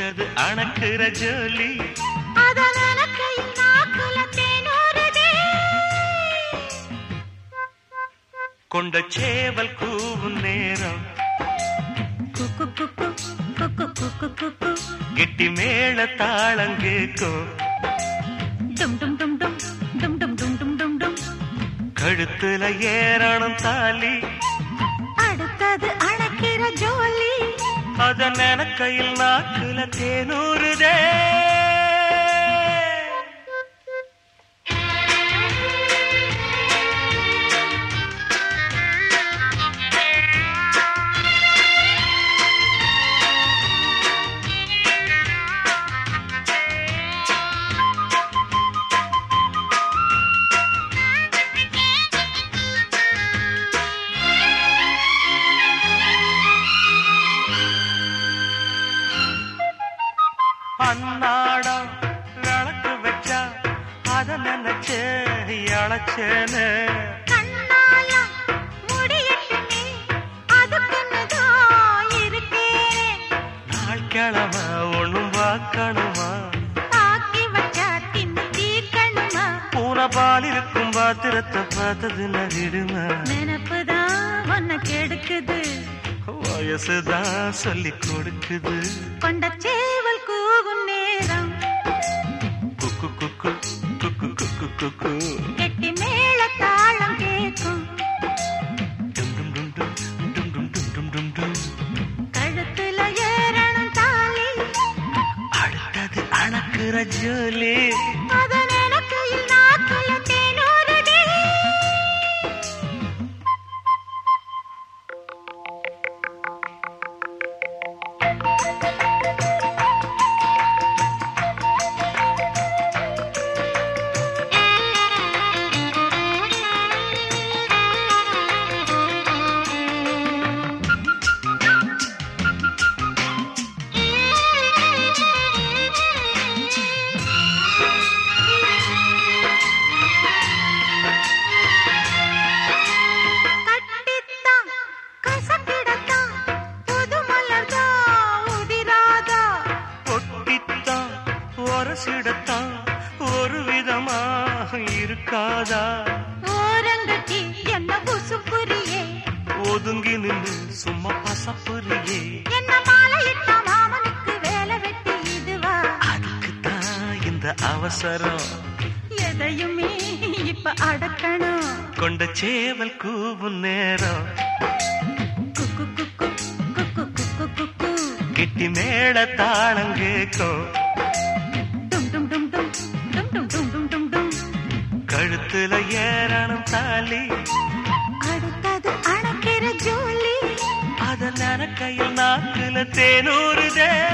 அடுத்தது அணக்குற ஜோலி அத நினைக்கையில் நாக்குல தேனூறுதே. கொண்ட சேவல் கூவும் நேரம் குக்கு குக்கு, குக்கு குக்கு குக்கு. கெட்டி மேள தாளம் கேட்கும் டும் டும் டும் டும், டும் டும் டும் டும் டும் டும். கழுத்துல ஏறணும் தாலி அடுத்தது அணைக்கிற ஜோலி அத நினைக்கையில் நாக்குல தேனூறுதே அன்னாடம் விளக்கு வச்சா அத நினைச்சே அழைச்சேன்னு கண்ணால முடியட்டுமே அதுக்குன்னுதான் இருக்கேன் நாள் கிழமை ஒண்ணும் பார்க்கணுமா ஆக்கி வச்சா தின்னு தீர்க்கணுமா பூனை பால் இருக்கும் பாத்திரத்தை பார்த்தது நடிடுமா நினப்புதான் உன்னை கெடுக்குது வயசுதான் சொல்லி கொடுக்குது கொண்ட சேவல் கூவும் நேரம் குக்கு குக்கு குக்கு குக்கு குக்கு கெட்டி மேல தாளம் கேட்கும் டும் டும் டும் டும் டும் டும் டும் டும் டும் டும் கழுத்துல ஏறணும் தாலி அடுத்தது அணக்குற ஜோலி அத நினைக்கையில் நாக்குல தேனூறுதே கட்டித்தான் கசக்கிடத்தான் புது மலர்தான் உதிராதா ஒட்டித்தான் ஒரசிடத்தான் ஒரு விதமா இருக்காதா ஓரங்கட்டி என்ன குசுப்புரியே ஒதுங்கி நின்று சும்மா பசப்புரியே என்ன மாலையிட்ட மாமனுக்கு வேலை வெட்டி இதுவா அதுக்குத்தான் இந்த அவசரம் எதையுமே இப்ப அடக்கணும் கொண்ட சேவல் கூவும் நேரம் குக்கு குக்கு குக்கு குக்கு குக்கு கெட்டி மேள தாளம் கேட்கும் டும் டும் டும் டும் டும் டும் டும் டும் டும் டும் கழுத்துல ஏறணும் தாலி அடுத்தது அணைக்கிற ஜோலி அத நனக்கையில் நாக்குல தேனூறுதே